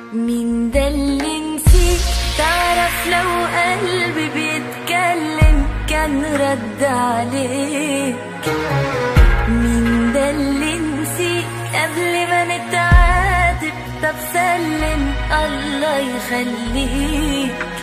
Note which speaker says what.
Speaker 1: مين ده اللي نسيت تعرف لو قلبي بيتكلم كان رد عليك مين ده اللي نسيت قبل ما نتعاتب طب سلم الله يخليك